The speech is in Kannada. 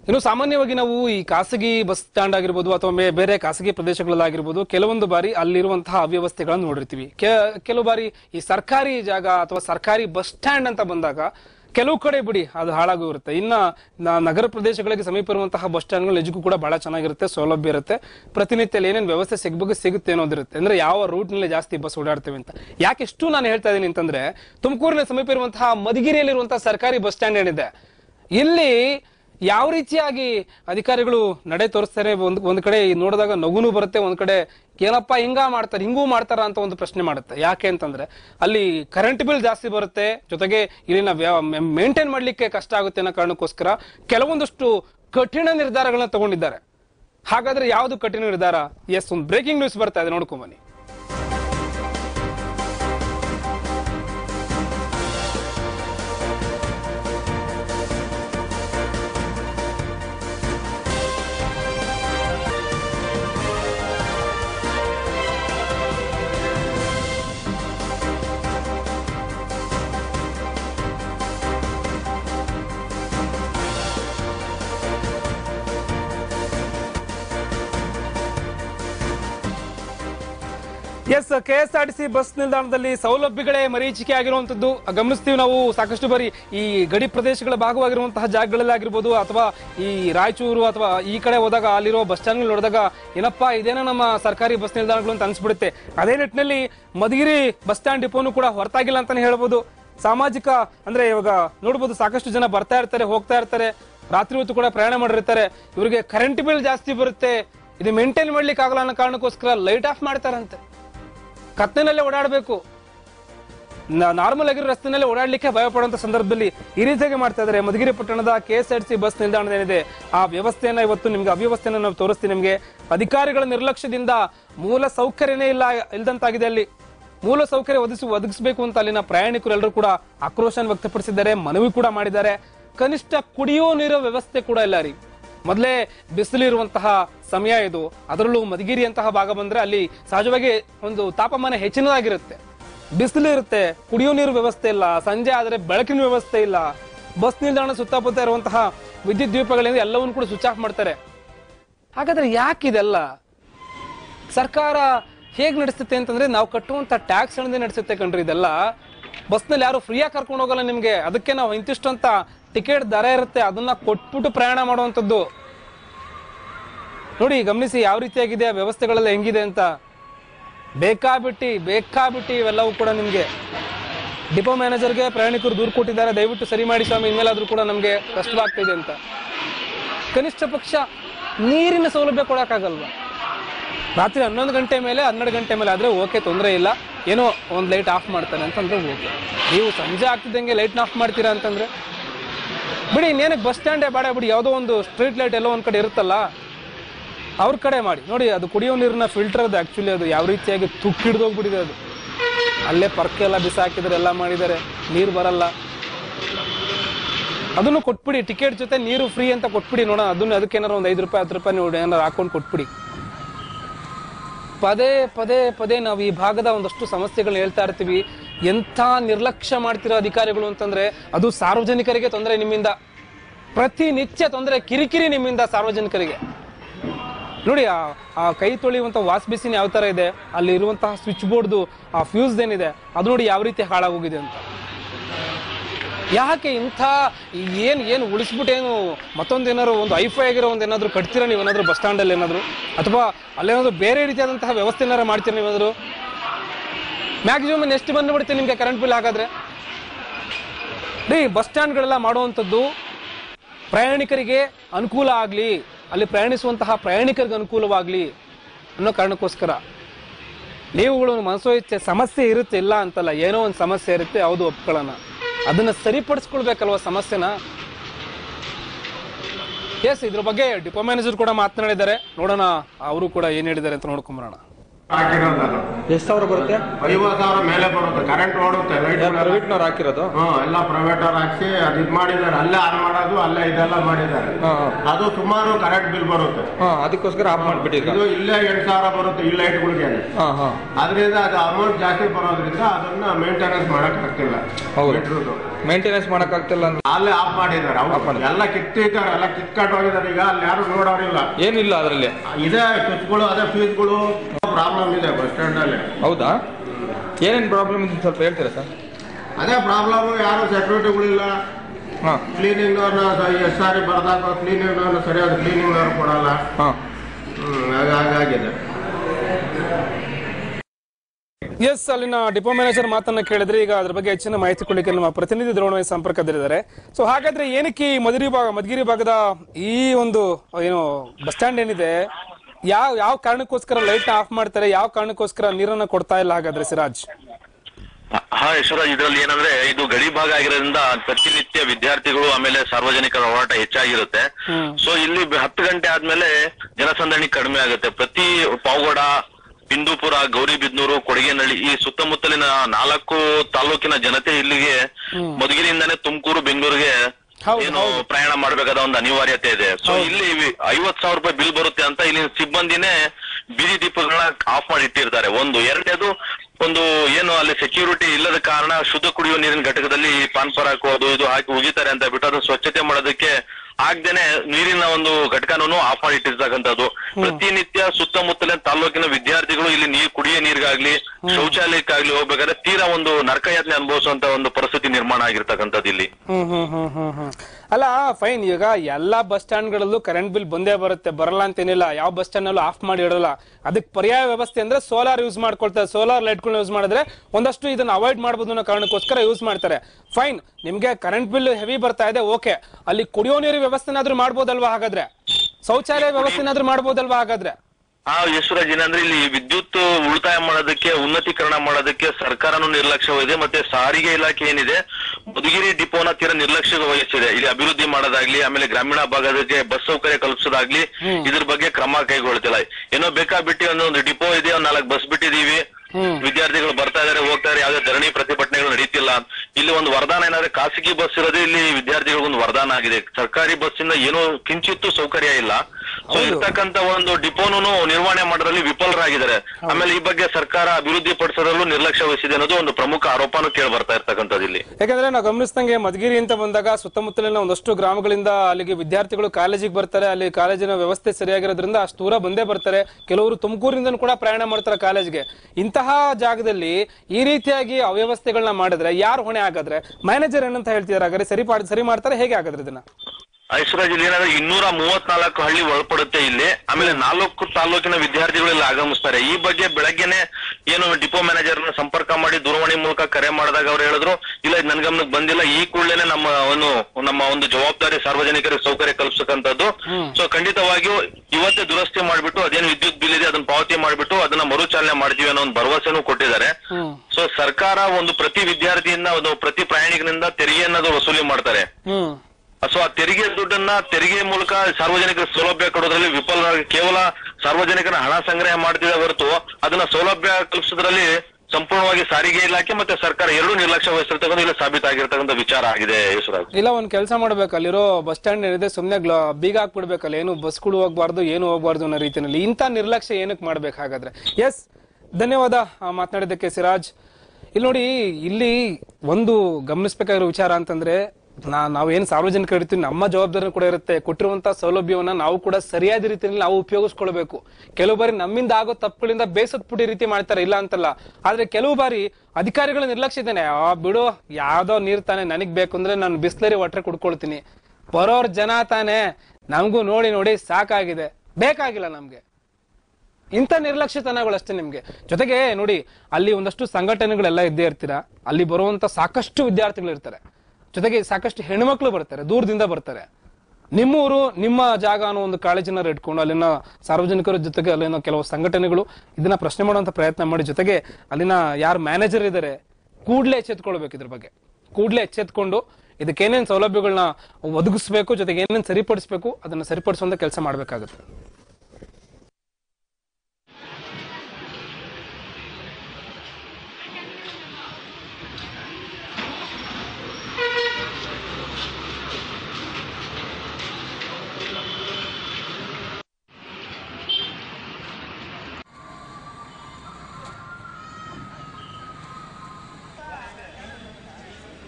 ಇನ್ನು ಸಾಮಾನ್ಯವಾಗಿ ನಾವು ಈ ಖಾಸಗಿ ಬಸ್ ಸ್ಟ್ಯಾಂಡ್ ಆಗಿರ್ಬೋದು ಅಥವಾ ಮೇ- ಬೇರೆ ಖಾಸಗಿ ಪ್ರದೇಶಗಳಲ್ಲಾಗಿರ್ಬೋದು ಕೆಲವೊಂದು ಬಾರಿ ಅಲ್ಲಿರುವಂತಹ ಅವ್ಯವಸ್ಥೆಗಳನ್ನು ನೋಡಿರ್ತೀವಿ ಕೆ- ಕೆಲವು ಬಾರಿ ಈ ಸರ್ಕಾರಿ ಜಾಗ ಅಥವಾ ಸರ್ಕಾರಿ ಬಸ್ ಸ್ಟ್ಯಾಂಡ್ ಅಂತ ಬಂದಾಗ ಕೆಲವು ಕಡೆ ಬಿಡಿ ಅದು ಹಾಳಾಗಿರುತ್ತೆ ಇನ್ನ ನ- ನಗರ ಪ್ರದೇಶಗಳಿಗೆ ಸಮೀಪ ಇರುವಂತಹ ಬಸ್ ಸ್ಟ್ಯಾಂಡ್ಗಳು ನಿಜಕ್ಕೂ ಕೂಡ ಬಹಳ ಚೆನ್ನಾಗಿರುತ್ತೆ ಸೌಲಭ್ಯ ಇರುತ್ತೆ ಪ್ರತಿನಿತ್ಯ ಅಲ್ಲಿ ಏನೇನು ವ್ಯವಸ್ಥೆ ಸಿಗಬೇಕು ಸಿಗುತ್ತೆ ಅನ್ನೋದಿರುತ್ತೆ ಅಂದ್ರೆ ಯಾವ ರೂಟ್ ನಲ್ಲಿ ಜಾಸ್ತಿ ಬಸ್ ಓಡಾಡ್ತೇವೆ ಅಂತ ಯಾಕೆ ಎಷ್ಟು ನಾನು ಹೇಳ್ತಾ ಇದ್ದೀನಿ ಅಂತಂದ್ರೆ ತುಮಕೂರಿನ ಸಮೀಪ ಇರುವಂತಹ ಮಧುಗಿರಿಯಲ್ಲಿರುವಂತಹ ಸರ್ಕಾರಿ ಬಸ್ ಸ್ಟ್ಯಾಂಡ್ ಏನಿದೆ ಇಲ್ಲಿ ಯಾವ ರೀತಿಯಾಗಿ ಅಧಿಕಾರಿಗಳು ನಡೆ ತೋರಿಸ್ತಾರೆ ಒಂದ್ ಒಂದ್ ಕಡೆ ನೋಡಿದಾಗ ನಗುನು ಬರುತ್ತೆ ಒಂದ್ ಕಡೆ ಏನಪ್ಪ ಹಿಂಗ ಮಾಡ್ತಾರೆ ಹಿಂಗೂ ಮಾಡ್ತಾರ ಅಂತ ಒಂದು ಪ್ರಶ್ನೆ ಮಾಡುತ್ತೆ ಯಾಕೆ ಅಂತಂದ್ರೆ ಅಲ್ಲಿ ಕರೆಂಟ್ ಬಿಲ್ ಜಾಸ್ತಿ ಬರುತ್ತೆ ಜೊತೆಗೆ ಇಲ್ಲಿನ ಮೇಂಟೈನ್ ಮಾಡ್ಲಿಕ್ಕೆ ಕಷ್ಟ ಆಗುತ್ತೆ ಅನ್ನೋ ಕಾರಣಕ್ಕೋಸ್ಕರ ಕೆಲವೊಂದಷ್ಟು ಕಠಿಣ ನಿರ್ಧಾರಗಳನ್ನ ತಗೊಂಡಿದ್ದಾರೆ ಹಾಗಾದ್ರೆ ಯಾವ್ದು ಕಠಿಣ ನಿರ್ಧಾರ ಎಸ್ ಒಂದು ಬ್ರೇಕಿಂಗ್ ನ್ಯೂಸ್ ಬರ್ತಾ ಇದೆ ನೋಡ್ಕೊಂಬನ್ನಿ S K S R T C bus ನಿಲ್ದಾಣದಲ್ಲಿ ಸೌಲಭ್ಯಗಳೇ ಮರೀಚಿಕೆ ಆಗಿರುವಂತದ್ದು ಗಮನಿಸ್ತೀವಿ ನಾವು ಸಾಕಷ್ಟು ಬಾರಿ ಈ ಗಡಿ ಪ್ರದೇಶಗಳ ಭಾಗವಾಗಿರುವಂತಹ ಜಾಗಗಳಲ್ಲಾಗಿರ್ಬೋದು ಅಥವಾ ಈ ರಾಯಚೂರು ಅಥವಾ ಈ ಕಡೆ ಹೋದಾಗ ಅಲ್ಲಿರೋ ಬಸ್ ಸ್ಟ್ಯಾಂಡ್ ನೋಡಿದಾಗ ಏನಪ್ಪಾ ಇದೇನೋ ನಮ್ಮ ಸರ್ಕಾರಿ ಬಸ್ ನಿಲ್ದಾಣಗಳು ಅಂತ ಅನ್ಸ್ಬಿಡುತ್ತೆ ಅದೇ ನಿಟ್ಟಿನಲ್ಲಿ ಮಧುಗಿರಿ ಬಸ್ ಸ್ಟ್ಯಾಂಡ್ ಡಿಪೋನು ಕೂಡ ಹೊರತಾಗಿಲ್ಲ ಅಂತಾನೆ ಹೇಳ್ಬೋದು ಸಾಮಾಜಿಕ ಅಂದ್ರೆ ಇವಾಗ ನೋಡ್ಬೋದು ಸಾಕಷ್ಟು ಜನ ಬರ್ತಾ ಇರ್ತಾರೆ ಹೋಗ್ತಾ ಇರ್ತಾರೆ ರಾತ್ರಿ ಹೊತ್ತು ಕೂಡ ಪ್ರಯಾಣ ಮಾಡಿರ್ತಾರೆ ಇವರಿಗೆ ಕರೆಂಟ್ ಬಿಲ್ ಜಾಸ್ತಿ ಬರುತ್ತೆ ಇದು ಮೇಂಟೈನ್ ಮಾಡ್ಲಿಕ್ಕೆ ಆಗಲ್ಲ ಅನ್ನೋ ಕಾರಣಕ್ಕೋಸ್ಕರ ಲೈಟ್ ಆಫ್ ಮಾಡ್ತಾರಂತೆ ಕತ್ನೆನಲ್ಲೇ ಓಡಾಡಬೇಕು ನಾರ್ಮಲ್ ಆಗಿರೋ ರಸ್ತೆನಲ್ಲೇ ಓಡಾಡ್ಲಿಕ್ಕೆ ಭಯ ಪಡುವಂತ ಸಂದರ್ಭದಲ್ಲಿ ಈ ರೀತಿಯಾಗಿ ಮಾಡ್ತಾ ಇದ್ದಾರೆ ಮಧುಗಿರಿ ಪಟ್ಟಣದ K S R C bus ನಿಲ್ದಾಣದೇನಿದೆ ಆ ವ್ಯವಸ್ಥೆಯನ್ನ ಇವತ್ತು ನಿಮ್ಗೆ ಅವ್ಯವಸ್ಥೆಯನ್ನ ನಾವು ತೋರಿಸ್ತೀವಿ ನಿಮ್ಗೆ ಅಧಿಕಾರಿಗಳ ನಿರ್ಲಕ್ಷ್ಯದಿಂದ ಮೂಲ ಸೌಕರ್ಯನೇ ಇಲ್ಲ ಇಲ್ದಂತಾಗಿದೆ ಅಲ್ಲಿ ಮೂಲ ಸೌಕರ್ಯ ಒದಗಿಸಿ ಒದಗಿಸಬೇಕು ಅಂತ ಅಲ್ಲಿನ ಪ್ರಯಾಣಿಕರು ಎಲ್ಲರೂ ಕೂಡ ಆಕ್ರೋಶ ವ್ಯಕ್ತಪಡಿಸಿದ್ದಾರೆ ಮನವಿ ಕೂಡ ಮಾಡಿದ್ದಾರೆ ಕನಿಷ್ಠ ಕುಡಿಯೋ ನೀರು ವ್ಯವಸ್ಥೆ ಕೂಡ ಇಲ್ಲ ರೀ ಮೊದಲೇ ಬಿಸಿಲಿರುವಂತಹ ಸಮಯ ಇದು ಅದರಲ್ಲೂ ಮಧುಗಿರಿಯಂತಹ ಭಾಗ ಬಂದ್ರೆ ಅಲ್ಲಿ ಸಹಜವಾಗಿ ಒಂದು ತಾಪಮಾನ ಹೆಚ್ಚಿನದಾಗಿರುತ್ತೆ ಬಿಸಿಲು ಇರುತ್ತೆ ಕುಡಿಯೋ ನೀರು ವ್ಯವಸ್ಥೆ ಇಲ್ಲ ಸಂಜೆ ಆದ್ರೆ ಬೆಳಕಿನ ವ್ಯವಸ್ಥೆ ಇಲ್ಲ ಬಸ್ ನಿಲ್ದಾಣ ಸುತ್ತಮುತ್ತ ಇರುವಂತಹ ವಿದ್ಯುತ್ ದೀಪಗಳಿಂದ ಎಲ್ಲವನ್ನು ಕೂಡ ಸ್ವಿಚ್ ಆಫ್ ಮಾಡ್ತಾರೆ ಹಾಗಾದ್ರೆ ಯಾಕಿದೆಲ್ಲ ಸರ್ಕಾರ ಹೇಗ್ ನಡೆಸುತ್ತೆ ಅಂತಂದ್ರೆ ನಾವು ಕಟ್ಟುವಂತ ಟ್ಯಾಕ್ಸ್ ಹಣದೇ ನಡೆಸುತ್ತೆ ಕಣ್ರಿ ಇದೆಲ್ಲ ಬಸ್ನಲ್ಲಿ ಯಾರು ಫ್ರೀಯಾಗಿ ಕರ್ಕೊಂಡು ಹೋಗಲ್ಲ ನಿಮ್ಗೆ ಅದಕ್ಕೆ ನಾವು ಇಂತಿಷ್ಟು ಅಂತ ಟಿಕೆಟ್ ದರ ಇರುತ್ತೆ ಅದನ್ನ ಕೊಟ್ಬಿಟ್ಟು ಪ್ರಯಾಣ ಮಾಡುವಂಥದ್ದು ನೋಡಿ ಗಮನಿಸಿ ಯಾವ ರೀತಿಯಾಗಿದೆ ಆ ವ್ಯವಸ್ಥೆಗಳೆಲ್ಲ ಹೆಂಗಿದೆ ಅಂತ ಬೇಕಾಬಿಟ್ಟಿ ಬೇಕಾಬಿಟ್ಟಿ ಇವೆಲ್ಲವೂ ಕೂಡ ನಿಮ್ಗೆ ಡಿಪೋ ಮ್ಯಾನೇಜರ್ಗೆ ಪ್ರಯಾಣಿಕರು ದೂರು ಕೊಟ್ಟಿದ್ದಾರೆ ದಯವಿಟ್ಟು ಸರಿ ಮಾಡಿ ಸ್ವಾಮಿ ಇನ್ಮೇಲಾದ್ರೂ ಕೂಡ ನಮ್ಗೆ ಕಷ್ಟವಾಗ್ತಿದೆ ಅಂತ ಕನಿಷ್ಠ ಪಕ್ಷ ನೀರಿನ ಸೌಲಭ್ಯ ಕೊಡಕ್ಕಾಗಲ್ವಾ ರಾತ್ರಿ ಹನ್ನೊಂದು ಗಂಟೆ ಮೇಲೆ ಹನ್ನೆರಡು ಗಂಟೆ ಮೇಲೆ ಆದ್ರೆ ಓಕೆ ತೊಂದರೆ ಇಲ್ಲ ಏನೋ ಒಂದು ಲೈಟ್ ಆಫ್ ಮಾಡ್ತಾನೆ ಅಂತಂದ್ರೆ ಓಕೆ ನೀವು ಸಂಜೆ ಆಗ್ತಿದ್ದಂಗೆ ಲೈಟ್ನ ಆಫ್ ಮಾಡ್ತೀರಾ ಅಂತಂದ್ರೆ ಬಿಡಿ ಇನ್ನೇನಕ್ಕೆ ಬಸ್ ಸ್ಟ್ಯಾಂಡೇ ಬೇಡ ಬಿಡಿ ಯಾವುದೋ ಒಂದು ಸ್ಟ್ರೀಟ್ ಲೈಟ್ ಎಲ್ಲೋ ಒಂದು ಕಡೆ ಇರುತ್ತಲ್ಲ ಅವ್ರ ಕಡೆ ಮಾಡಿ ನೋಡಿ ಅದು ಕುಡಿಯೋ ನೀರಿನ ಫಿಲ್ಟರ್ ಅದು ಆ್ಯಕ್ಚುಲಿ ಅದು ಯಾವ ರೀತಿಯಾಗಿ ತುಕ್ಕು ಹಿಡ್ದೋಗ್ಬಿಟ್ಟಿದೆ ಅದು ಅಲ್ಲೇ ಪರ್ಕೆ ಎಲ್ಲ ಬಿಸಾಕಿದ್ದಾರೆ ಎಲ್ಲ ಮಾಡಿದ್ದಾರೆ ನೀರು ಬರಲ್ಲ ಅದನ್ನು ಕೊಟ್ಬಿಡಿ ಟಿಕೆಟ್ ಜೊತೆ ನೀರು ಫ್ರೀ ಅಂತ ಕೊಟ್ಬಿಡಿ ನೋಡೋಣ ಅದನ್ನು ಅದಕ್ಕೆ ಏನಾರು ಒಂದು ಐದು ರೂಪಾಯಿ ಹತ್ತು ರೂಪಾಯಿ ನೋಡಿ ಏನಾರು ಹಾಕೊಂಡು ಕೊಟ್ಬಿಡಿ ಪದೇ ಪದೇ ಪದೇ ನಾವು ಈ ಭಾಗದ ಒಂದಷ್ಟು ಸಮಸ್ಯೆಗಳನ್ನ ಹೇಳ್ತಾ ಇರ್ತೀವಿ ಎಂಥ ನಿರ್ಲಕ್ಷ್ಯ ಮಾಡ್ತಿರೋ ಅಧಿಕಾರಿಗಳು ಅಂತಂದ್ರೆ ಅದು ಸಾರ್ವಜನಿಕರಿಗೆ ತೊಂದರೆ ನಿಮ್ಮಿಂದ ಪ್ರತಿನಿತ್ಯ ತೊಂದರೆ ಕಿರಿಕಿರಿ ನಿಮ್ಮಿಂದ ಸಾರ್ವಜನಿಕರಿಗೆ ನೋಡಿ ಆ ಆ ಕೈ ತೊಳೆಯುವಂತ ವಾಶ್ ಬೇಸಿನ್ ಯಾವ ತರ ಇದೆ ಅಲ್ಲಿ ಇರುವಂತಹ ಸ್ವಿಚ್ ಬೋರ್ಡ್ದು ಆ ಫ್ಯೂಸ್ ಏನಿದೆ ಅದು ನೋಡಿ ಯಾವ ರೀತಿ ಹಾಳಾಗೋಗಿದೆ ಅಂತ ಯಾಕೆ ಇಂಥ ಏನ್ ಏನು ಉಳಿಸ್ಬಿಟ್ಟೇನು ಮತ್ತೊಂದೇನಾದ್ರು ಒಂದು ಐಫೈ ಆಗಿರೋ ಒಂದು ಏನಾದ್ರು ಕಟ್ತೀರಾ ನೀವು ಏನಾದ್ರು ಬಸ್ ಸ್ಟ್ಯಾಂಡಲ್ಲಿ ಏನಾದ್ರು ಅಥವಾ ಅಲ್ಲೇನಾದ್ರು ಬೇರೆ ರೀತಿಯಾದಂತಹ ವ್ಯವಸ್ಥೆ ಏನಾದ್ರು ಮಾಡ್ತೀರಾ ನೀವೇನಾದ್ರು ಮ್ಯಾಕ್ಸಿಮಮ್ ಎಷ್ಟು ಬಂದ್ಬಿಡುತ್ತೆ ನಿಮ್ಗೆ ಕರೆಂಟ್ ಬಿಲ್ ಹಾಗಾದ್ರೆ ರೀ ಬಸ್ ಸ್ಟ್ಯಾಂಡ್ಗಳೆಲ್ಲ ಮಾಡುವಂಥದ್ದು ಪ್ರಯಾಣಿಕರಿಗೆ ಅನುಕೂಲ ಆಗಲಿ ಅಲ್ಲಿ ಪ್ರಯಾಣಿಸುವಂತಹ ಪ್ರಯಾಣಿಕರಿಗೆ ಅನುಕೂಲವಾಗಲಿ ಅನ್ನೋ ಕಾರಣಕ್ಕೋಸ್ಕರ ನೀವುಗಳು ಮನಸ್ಸೋ ಇಚ್ಛೆ ಸಮಸ್ಯೆ ಇರುತ್ತೆ ಇಲ್ಲ ಅಂತಲ್ಲ ಏನೋ ಒಂದು ಸಮಸ್ಯೆ ಇರುತ್ತೆ ಹೌದು ಒಪ್ಕೊಳ್ಳೋಣ ಅದನ್ನ ಸರಿಪಡಿಸ್ಕೊಳ್ಬೇಕಲ್ವ ಸಮಸ್ಯೆನ ಎಸ್ ಇದ್ರ ಬಗ್ಗೆ ಡಿಪೋ ಮ್ಯಾನೇಜರ್ ಕೂಡ ಮಾತನಾಡಿದ್ದಾರೆ ನೋಡೋಣ ಅವರು ಕೂಡ ಏನ್ ಹೇಳಿದ್ದಾರೆ ಅಂತ ನೋಡ್ಕೊಂಬರೋಣ ಹಾಕಿರೋದಲ್ಲ ಎಷ್ಟು ಸಾವಿರ ಬರುತ್ತೆ ಐವತ್ತು ಸಾವಿರ ಮೇಲೆ ಬರುತ್ತೆ ಕರೆಂಟ್ ಓಡುತ್ತೆ ಲೈಟ್ ಪ್ರೈವೇಟ್ನವ್ರು ಹಾಕಿರೋದು ಹ್ಮ್ ಎಲ್ಲ ಪ್ರೈವೇಟ್ ಅವ್ರು ಹಾಕ್ಸಿ ಅದು ಇದು ಮಾಡಿದ್ದಾರೆ ಅಲ್ಲೇ ಆನ್ ಮಾಡೋದು ಅಲ್ಲೇ ಇದೆಲ್ಲ ಮಾಡಿದ್ದಾರೆ ಹಾ, ಅದು ಸುಮಾರು ಕರೆಂಟ್ ಬಿಲ್ ಬರುತ್ತೆ ಹಾ ಅದಕ್ಕೋಸ್ಕರ ಆಫ್ ಮಾಡ್ಬಿಟ್ಟಿದ್ರ ಇದು ಇಲ್ಲೇ ಎಂಟು ಸಾವಿರ ಬರುತ್ತೆ ಈ ಲೈಟ್ಗಳಿಗೆ ಹಾ ಹಾ ಅದರಿಂದ ಅದು ಅಮೌಂಟ್ ಜಾಸ್ತಿ ಬರೋದ್ರಿಂದ ಅದನ್ನ ಮೇಂಟೆನೆನ್ಸ್ ಮಾಡಕ್ ಆಗ್ತಿಲ್ಲ ಹೌದು. ಮೀಟ್ರದ್ದು ಮೇಂಟೆನೆನ್ಸ್ ಮಾಡಕ್ಕಾಗ್ತಿಲ್ಲ ಅಂತ ಅಲ್ಲೇ ಆಫ್ ಮಾಡಿದ್ದಾರೆ Off ಅವ್ರು ಮಾಡಿದ್ದಾರೆ. ಎಲ್ಲ ಕಿತ್ತಿದ್ದಾರೆ ಎಲ್ಲ ಕಿತ್ಕೊಂಡು ಹೋಗಿದ್ದಾರೆ ಈಗ ಅಲ್ಲಿ ಯಾರು ನೋಡೋರಿಲ್ಲ ಏನಿಲ್ಲ ಅದರಲ್ಲಿ ಇದೆ ಸ್ವಿಚ್ಗಳು ಅದೇ ಫೀಸ್ಗಳು ಪ್ರಾಬ್ಲಮ್ ಇದೆ ಬಸ್ ಸ್ಟ್ಯಾಂಡ್ ಅಲ್ಲಿ ಹೌದಾ ಏನೇನು ಪ್ರಾಬ್ಲಮ್ ಇದೆ ಸ್ವಲ್ಪ ಹೇಳ್ತೀರಾ ಸರ್ ಅದೇ ಪ್ರಾಬ್ಲಮ್ ಯಾರು ಸೆಕ್ಯೂರಿಟಿಗಳಿಲ್ಲ ಹಾಂ ಕ್ಲೀನಿಂಗ್ ಎಷ್ಟು ಸಾರಿ ಬರ್ದಾಗ ಕ್ಲೀನಿಂಗ್ ಸರಿಯಾದ ಕ್ಲೀನಿಂಗ್ ಕೊಡಲ್ಲ ಹಾಂ ಹ್ಮ್ ಹಾಗಾಗಿದೆ ಎಸ್ ಅಲ್ಲಿನ ಡಿಪೋ ಮ್ಯಾನೇಜರ್ ಮಾತನ್ನ ಕೇಳಿದ್ರೆ ಈಗ ಅದ್ರ ಬಗ್ಗೆ ಹೆಚ್ಚಿನ ಮಾಹಿತಿ ಕೊಡ್ಲಿಕ್ಕೆ ನಮ್ಮ ಪ್ರತಿನಿಧಿ ದ್ರೋಣವಾಗಿ ಸಂಪರ್ಕದಲ್ಲಿದ್ದಾರೆ ಸೊ ಹಾಗಾದ್ರೆ ಏನಕ್ಕೆ ಈ ಮಧುರಿ ಭಾಗ ಮಧುಗಿರಿ ಭಾಗದ ಈ ಒಂದು ಏನು ಬಸ್ ಸ್ಟ್ಯಾಂಡ್ ಏನಿದೆ ಯಾವ ಯಾವ ಕಾರಣಕ್ಕೋಸ್ಕರ ಲೈಟ್ ಆಫ್ ಮಾಡ್ತಾರೆ ಯಾವ ಕಾರಣಕ್ಕೋಸ್ಕರ ನೀರನ್ನ ಕೊಡ್ತಾ ಇಲ್ಲ ಹಾಗಾದ್ರೆ ಸಿರಾಜ್ ಹಾ ಯಶವರಾಜ್ ಇದರಲ್ಲಿ ಏನಂದ್ರೆ ಇದು ಗಡಿ ಭಾಗ ಆಗಿರೋದ್ರಿಂದ ಪ್ರತಿನಿತ್ಯ ವಿದ್ಯಾರ್ಥಿಗಳು ಆಮೇಲೆ ಸಾರ್ವಜನಿಕರ ಹೋರಾಟ ಹೆಚ್ಚಾಗಿರುತ್ತೆ ಸೊ ಇಲ್ಲಿ ಬ- ಹತ್ತು ಗಂಟೆ ಆದ್ಮೇಲೆ ಜನಸಂದಣಿ ಕಡಿಮೆ ಆಗುತ್ತೆ ಪ್ರತಿ ಪಾವಗಡ ಬಿಂದುಪುರ ಗೌರಿಬಿದ್ನೂರು ಕೊಡಗೇನಹಳ್ಳಿ ಈ ಸುತ್ತಮುತ್ತಲಿನ ನಾಲ್ಕು ತಾಲೂಕಿನ ಜನತೆ ಇಲ್ಲಿಗೆ ಮಧುಗಿರಿಯಿಂದಾನೇ ತುಮಕೂರು ಬೆಂಗಳೂರಿಗೆ ಹೌದು, ಏನು ಹೌದು. ಪ್ರಯಾಣ ಮಾಡ್ಬೇಕಾದ ಒಂದು ಅನಿವಾರ್ಯತೆ ಇದೆ ಸೊ ಇಲ್ಲಿ ವಿ- ಐವತ್ ಸಾವಿರ ರೂಪಾಯಿ ಬಿಲ್ ಬರುತ್ತೆ ಅಂತ ಇಲ್ಲಿನ ಸಿಬ್ಬಂದಿನೇ ಬೀದಿ ದೀಪಗಳನ್ನ ಆಫ್ ಮಾಡಿ ಇಟ್ಟಿರ್ತಾರೆ ಒಂದು ಎರಡನೇದು ಒಂದು ಏನು ಅಲ್ಲಿ ಸೆಕ್ಯೂರಿಟಿ ಇಲ್ಲದ ಕಾರಣ ಶುದ್ಧ ಕುಡಿಯುವ ನೀರಿನ ಘಟಕದಲ್ಲಿ ಪಾನ್ ಪರಾಕು ಅದು ಇದು ಹಾಕಿ ಉಗಿತಾರೆ ಅಂತ ಬಿಟ್ಟು ಅದನ್ನ ಸ್ವಚ್ಛತೆ ಮಾಡೋದಕ್ಕೆ ಆಗ್ದೇನೆ ನೀರಿನ ಒಂದು ಘಟಕನೂ ಆಫ್ ಮಾಡಿ ಇಟ್ಟಿರ್ತಕ್ಕಂಥದ್ದು ಪ್ರತಿನಿತ್ಯ ಸುತ್ತಮುತ್ತಲಿನ ತಾಲೂಕಿನ ವಿದ್ಯಾರ್ಥಿಗಳು ಇಲ್ಲಿ ನೀರ್ ಕುಡಿಯೋ ನೀರಿಗಾಗ್ಲಿ ಶೌಚಾಲಯಕ್ಕಾಗ್ಲಿ ಹೋಗ್ಬೇಕಾದ್ರೆ ತೀರಾ ಒಂದು ನರಕಯಾತನೆ ಅನುಭವಿಸುವಂತ ಒಂದು ಪರಿಸ್ಥಿತಿ ನಿರ್ಮಾಣ ಆಗಿರ್ತಕ್ಕಂಥದ್ದು ಇಲ್ಲಿ ಹ್ಮ್ ಹ್ಮ್ ಹ್ಮ್ ಹ್ಮ್ ಹ್ಮ್ ಅಲ್ಲ ಫೈನ್ ಈಗ ಎಲ್ಲಾ ಬಸ್ ಸ್ಟ್ಯಾಂಡ್ ಗಳಲ್ಲೂ ಕರೆಂಟ್ ಬಿಲ್ ಬಂದೇ ಬರುತ್ತೆ ಬರಲ್ಲ ಅಂತೇನಿಲ್ಲ ಯಾವ ಬಸ್ ಸ್ಟ್ಯಾಂಡ್ ನಲ್ಲೂ ಆಫ್ ಮಾಡಿ ಇಡಲ್ಲ ಅದಕ್ಕೆ ಪರ್ಯಾಯ ವ್ಯವಸ್ಥೆ ಅಂದ್ರೆ ಸೋಲಾರ್ ಯೂಸ್ ಮಾಡ್ಕೊಳ್ತಾರೆ ಸೋಲಾರ್ ಲೈಟ್ಗಳನ್ನ ಯೂಸ್ ಮಾಡಿದ್ರೆ ಒಂದಷ್ಟು ಇದನ್ನ ಅವಾಯ್ಡ್ ಮಾಡಬಹುದು ಅನ್ನೋ ಕಾರಣಕ್ಕೋಸ್ಕರ ಯೂಸ್ ಮಾಡ್ತಾರೆ ಫೈನ್ ನಿಮ್ಗೆ ಕರೆಂಟ್ ಬಿಲ್ ಹೆವಿ ಬರ್ತಾ ಇದೆ ಓಕೆ ಅಲ್ಲಿ ಕುಡಿಯೋ ನೀರು ವ್ಯವಸ್ಥೆನಾದ್ರೂ ಮಾಡ್ಬೋದಲ್ವಾ ಹಾಗಾದ್ರೆ ಶೌಚಾಲಯ ವ್ಯವಸ್ಥೆನಾದ್ರೂ ಮಾಡ್ಬೋದಲ್ವಾ ಹಾಗಾದ್ರೆ ಆ ಯಶವರಾಜ್ ಏನಂದ್ರೆ ಇಲ್ಲಿ ವಿದ್ಯುತ್ ಉಳಿತಾಯ ಮಾಡೋದಕ್ಕೆ ಉನ್ನತೀಕರಣ ಮಾಡೋದಕ್ಕೆ ಸರ್ಕಾರನೂ ನಿರ್ಲಕ್ಷ್ಯವಿದೆ ಮತ್ತೆ ಸಾರಿಗೆ ಇಲಾಖೆ ಏನಿದೆ ಮಧುಗಿರಿ ಡಿಪೋನ ತೀರಾ ನಿರ್ಲಕ್ಷ್ಯ ವಹಿಸಿದೆ ಇಲ್ಲಿ ಅಭಿವೃದ್ಧಿ ಮಾಡೋದಾಗ್ಲಿ ಆಮೇಲೆ ಗ್ರಾಮೀಣ ಭಾಗದಕ್ಕೆ ಬಸ್ ಸೌಕರ್ಯ ಕಲ್ಪಿಸೋದಾಗ್ಲಿ ಇದ್ರ ಬಗ್ಗೆ ಕ್ರಮ ಕೈಗೊಳ್ತಿಲ್ಲ ಏನೋ ಬೇಕಾಬಿಟ್ಟಿ ಒಂದೊಂದು ಡಿಪೋ ಇದೆ ಒಂದ್ ನಾಲ್ಕು ಬಸ್ ಬಿಟ್ಟಿದೀವಿ ವಿದ್ಯಾರ್ಥಿಗಳು ಬರ್ತಾ ಇದಾರೆ ಹೋಗ್ತಾ ಇದಾರೆ ಯಾವ್ದೇ ಧರಣಿ ಪ್ರತಿಭಟನೆಗಳು ನಡೀತಿಲ್ಲ ಇಲ್ಲಿ ಒಂದು ವರದಾನ ಏನಾದ್ರೆ ಖಾಸಗಿ ಬಸ್ ಇರೋದೇ ಇಲ್ಲಿ ವಿದ್ಯಾರ್ಥಿಗಳಿಗೊಂದು ವರದಾನ ಆಗಿದೆ ಸರ್ಕಾರಿ ಬಸ್ ಇಂದ ಏನೋ ಕಿಂಚಿತ್ತು ಸೌಕರ್ಯ ಇಲ್ಲ ಸೊ ಇರ್ತಕ್ಕಂತ ಒಂದು ಡಿಪೋನು ನಿರ್ವಹಣೆ ಮಾಡೋದ್ರಲ್ಲಿ ವಿಫಲರಾಗಿದ್ದಾರೆ ಆಮೇಲೆ ಈ ಬಗ್ಗೆ ಸರ್ಕಾರ ಅಭಿವೃದ್ಧಿ ಪಡಿಸೋದ್ರಲ್ಲೂ ನಿರ್ಲಕ್ಷ್ಯ ವಹಿಸಿದೆ ಅನ್ನೋದು ಒಂದು ಪ್ರಮುಖ ಆರೋಪನೂ ಕೇಳಿ ಬರ್ತಾ ಇರ್ತಕ್ಕಂಥದ್ದು ಇಲ್ಲಿ ಯಾಕಂದ್ರೆ ನಾವು ಗಮನಿಸಿದಂಗೆ ಮಧುಗಿರಿ ಅಂತ ಬಂದಾಗ ಸುತ್ತಮುತ್ತಲಿನ ಒಂದಷ್ಟು ಗ್ರಾಮಗಳಿಂದ ಅಲ್ಲಿಗೆ ವಿದ್ಯಾರ್ಥಿಗಳು ಕಾಲೇಜಿಗೆ ಬರ್ತಾರೆ ಅಲ್ಲಿ ಕಾಲೇಜಿನ ವ್ಯವಸ್ಥೆ ಸರಿಯಾಗಿರೋದ್ರಿಂದ ಅಷ್ಟು ದೂರ ಬಂದೇ ಬರ್ತಾರೆ ಕೆಲವರು ತುಮಕೂರಿಂದ ಕೂಡ ಪ್ರಯಾಣ ಮಾಡ್ತಾರೆ ಕಾಲೇಜ್ಗೆ ಇಂತಹ ಜಾಗದಲ್ಲಿ ಈ ರೀತಿಯಾಗಿ ಅವ್ಯವಸ್ಥೆಗಳನ್ನ ಮಾಡಿದ್ರೆ ಯಾರು ಹೊಣೆ ಆಗಾದ್ರೆ ಮ್ಯಾನೇಜರ್ ಏನಂತ ಹೇಳ್ತಿದಾರೆ ಹಾಗಾದ್ರೆ ಸರಿ ಪಾಡ್- ಸರಿ ಮಾಡ್ತಾರೆ ಹೇಗೆ ಆಗಾದ್ರೆ ಇದನ್ನ ಐಶ್ವರಾಜ್ ಇಲ್ಲಿ ಏನಾದ್ರೆ ಇನ್ನೂರ ಮೂವತ್ನಾಲ್ಕು ಹಳ್ಳಿ ಒಳಪಡುತ್ತೆ ಇಲ್ಲಿ ಆಮೇಲೆ ನಾಲ್ಕು ತಾಲೂಕಿನ ವಿದ್ಯಾರ್ಥಿಗಳು ಇಲ್ಲಿ ಆಗಮಿಸ್ತಾರೆ ಈ ಬಗ್ಗೆ ಬೆಳಗ್ಗೆನೆ ಏನು ಡಿಪೋ ಮ್ಯಾನೇಜರ್ ನ ಸಂಪರ್ಕ ಮಾಡಿ ದೂರವಾಣಿ ಮೂಲಕ ಕರೆ ಮಾಡಿದಾಗ ಅವ್ರು ಹೇಳಿದ್ರು ಇಲ್ಲ ಇದು ನನ್ ಗಮನಕ್ಕೆ ಬಂದಿಲ್ಲ ಈ ಕೂಡಲೇ ನಮ್ಮ ಒಂದು ನಮ್ಮ ಒಂದು ಜವಾಬ್ದಾರಿ ಸಾರ್ವಜನಿಕರಿಗೆ ಸೌಕರ್ಯ ಕಲ್ಪಿಸತಕ್ಕಂಥದ್ದು ಸೊ ಖಂಡಿತವಾಗಿಯೂ ಇವತ್ತೇ ದುರಸ್ತಿ ಮಾಡ್ಬಿಟ್ಟು ಅದೇನು ವಿದ್ಯುತ್ ಬಿಲ್ ಇದೆ ಅದನ್ನ ಪಾವತಿ ಮಾಡ್ಬಿಟ್ಟು ಅದನ್ನ ಮರುಚಾಲನೆ ಮಾಡ್ತೀವಿ ಅನ್ನೋ ಒಂದು ಭರವಸೆನೂ ಕೊಟ್ಟಿದ್ದಾರೆ ಸೊ ಸರ್ಕಾರ ಒಂದು ಪ್ರತಿ ವಿದ್ಯಾರ್ಥಿಯಿಂದ ಒಂದು ಪ್ರತಿ ಪ್ರಯಾಣಿಕನಿಂದ ತೆರಿಗೆಯನ್ನ ವಸೂಲಿ ಮಾಡ್ತಾರೆ ಹ್ಮ್ ಸೊ ಆ ತೆರಿಗೆ ದುಡ್ಡನ್ನ ತೆರಿಗೆ ಮೂಲಕ ಸಾರ್ವಜನಿಕರ ಸೌಲಭ್ಯ ಕೊಡೋದ್ರಲ್ಲಿ ವಿಫಲರಾಗಿ ಕೇವಲ ಸಾರ್ವಜನಿಕರ ಹಣ ಸಂಗ್ರಹ ಮಾಡ್ತಿದೆ ಹೊರತು ಅದನ್ನ ಸೌಲಭ್ಯ ಕಲ್ಪಿಸೋದ್ರಲ್ಲಿ ಸಂಪೂರ್ಣವಾಗಿ ಸಾರಿಗೆ ಇಲಾಖೆ ಮತ್ತೆ ಸರ್ಕಾರ ಎರಡೂ ನಿರ್ಲಕ್ಷ್ಯ ವಹಿಸಿರ್ತಕ್ಕಂಥ ಇಲ್ಲಿ ಸಾಬೀತಾಗಿರ್ತಕ್ಕಂಥ ವಿಚಾರ ಆಗಿದೆ ಯಶವರಾಜ್ ಇಲ್ಲ ಒಂದ್ ಕೆಲಸ ಮಾಡ್ಬೇಕು ಅಲ್ಲಿರೋ ಬಸ್ ಸ್ಟ್ಯಾಂಡ್ ಏನಿದೆ ಸುಮ್ನೆ ಗ್ಲ ಬೀಗ ಹಾಕ್ಬಿಡ್ಬೇಕಲ್ಲ ಏನು ಬಸ್ಗಳು ಹೋಗ್ಬಾರ್ದು ಏನು ಹೋಗ್ಬಾರ್ದು ಅನ್ನೋ ರೀತಿಯಲ್ಲಿ ಇಂಥ ನಿರ್ಲಕ್ಷ್ಯ ಏನಕ್ಕೆ ಮಾಡ್ಬೇಕು ಹಾಗಾದ್ರೆ ಎಸ್ ಧನ್ಯವಾದ ಆ, ಮಾತನಾಡಿದ್ದಕ್ಕೆ ಸಿರಾಜ್ ಇಲ್ಲಿ ನೋಡಿ ಇಲ್ಲಿ ಒಂದು ಗಮನಿಸಬೇಕಾಗಿರೋ ವಿಚಾರ ಅಂತಂದ್ರೆ ನಾ ನಾವೇನು ಸಾರ್ವಜನಿಕರು ಇರ್ತೀವಿ ನಮ್ಮ ಜವಾಬ್ದಾರಿ ಕೂಡ ಇರುತ್ತೆ ಕೊಟ್ಟಿರುವಂತಹ ಸೌಲಭ್ಯವನ್ನ ನಾವು ಕೂಡ ಸರಿಯಾದ ರೀತಿಯಲ್ಲಿ ನಾವು ಉಪಯೋಗಿಸ್ಕೊಳ್ಬೇಕು ಕೆಲವು ಬಾರಿ ನಮ್ಮಿಂದ ಆಗೋ ತಪ್ಪುಗಳಿಂದ ಬೇಸತ್ ಪುಡಿ ರೀತಿ ಮಾಡ್ತಾರೆ ಇಲ್ಲ ಅಂತಲ್ಲ ಆದ್ರೆ ಕೆಲವು ಬಾರಿ ಅಧಿಕಾರಿಗಳ ನಿರ್ಲಕ್ಷ್ಯ ಇದ್ದಾನೆ ಆ ಬಿಡು ಯಾವ್ದೋ ನೀರ್ ತಾನೆ ನನಗ್ ಬೇಕು ಅಂದ್ರೆ ನಾನು ಬಿಸ್ಲರಿ ವಾಟರ್ ಕುಡ್ಕೊಳ್ತೀನಿ ಬರೋರ್ ಜನ ತಾನೆ ನಮಗೂ ನೋಡಿ ನೋಡಿ ಸಾಕಾಗಿದೆ ಬೇಕಾಗಿಲ್ಲ ನಮ್ಗೆ ಇಂಥ ನಿರ್ಲಕ್ಷ್ಯತನಗಳು ಅಷ್ಟೇ ನಿಮ್ಗೆ ಜೊತೆಗೆ ನೋಡಿ ಅಲ್ಲಿ ಒಂದಷ್ಟು ಸಂಘಟನೆಗಳೆಲ್ಲ ಇದ್ದೇ ಇರ್ತೀರಾ ಅಲ್ಲಿ ಬರುವಂತ ಸಾಕಷ್ಟು ವಿದ್ಯಾರ್ಥಿಗಳು ಇರ್ತಾರೆ ಜೊತೆಗೆ ಸಾಕಷ್ಟು ಹೆಣ್ಮಕ್ಳು ಬರ್ತಾರೆ ದೂರದಿಂದ ಬರ್ತಾರೆ ನಿಮ್ಮೂರು ನಿಮ್ಮ ಜಾಗ ಅನ್ನೋ ಒಂದು ಕಾಳಜಿನ ಇಟ್ಕೊಂಡು ಅಲ್ಲಿನ ಸಾರ್ವಜನಿಕರ ಜೊತೆಗೆ ಅಲ್ಲಿನ ಕೆಲವು ಸಂಘಟನೆಗಳು ಇದನ್ನ ಪ್ರಶ್ನೆ ಮಾಡುವಂತ ಪ್ರಯತ್ನ ಮಾಡಿ ಜೊತೆಗೆ ಅಲ್ಲಿನ ಯಾರು ಮ್ಯಾನೇಜರ್ ಇದ್ದಾರೆ ಕೂಡ್ಲೇ ಎಚ್ಚೆತ್ಕೊಳ್ಬೇಕು ಇದ್ರ ಬಗ್ಗೆ ಕೂಡ್ಲೇ ಎಚ್ಚೆತ್ಕೊಂಡು ಇದಕ್ಕೆ ಏನೇನ್ ಸೌಲಭ್ಯಗಳನ್ನ ಒದಗಿಸ್ಬೇಕು ಜೊತೆಗೆ ಏನೇನ್ ಸರಿಪಡಿಸ್ಬೇಕು ಅದನ್ನ ಸರಿಪಡಿಸುವಂತ ಕೆಲಸ ಮಾಡ್ಬೇಕಾಗುತ್ತೆ